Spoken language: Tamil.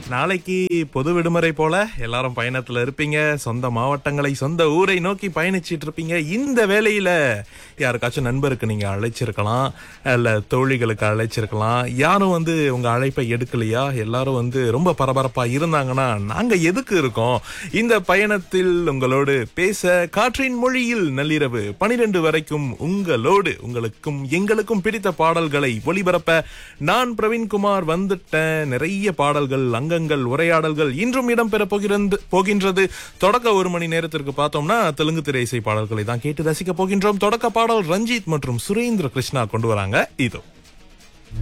நாளைக்கு பொது விடுமுறை போல எல்லாரும் பயணத்துல இருப்பீங்க சொந்த மாவட்டங்களை சொந்த ஊரை நோக்கி பயணிச்சிட்டு இருப்பீங்க இந்த வேளையில யாருக்காச்சும் நண்பருக்கு நீங்க அழைச்சிருக்கலாம் இல்ல தோழிகளுக்கு அழைச்சிருக்கலாம் யாரும் வந்து உங்க அழைப்பை எடுக்கலையா எல்லாரும் வந்து ரொம்ப பரபரப்பா இருந்தாங்கன்னா நாங்க எதுக்கு இருக்கோம் இந்த பயணத்தில் உங்களோடு பேச காற்றின் மொழியில் நள்ளிரவு பனிரெண்டு வரைக்கும் உங்களோடு உங்களுக்கும் எங்களுக்கும் பிடித்த பாடல்களை ஒளிபரப்ப நான் பிரவீன்குமார் வந்துட்டேன் நிறைய பாடல்கள் அங்கங்கள் உரையாடல்கள் இன்றும் இடம்பெற போகிறது போகின்றது தொடக்க ஒரு மணி நேரத்திற்கு பார்த்தோம்னா தெலுங்கு திரை இசை பாடல்களை தான் கேட்டு ரசிக்க போகின்றோம் தொடக்க பாடல் ரஞ்சித் மற்றும் சுரேந்திர கிருஷ்ணா கொண்டு வராங்க இதோ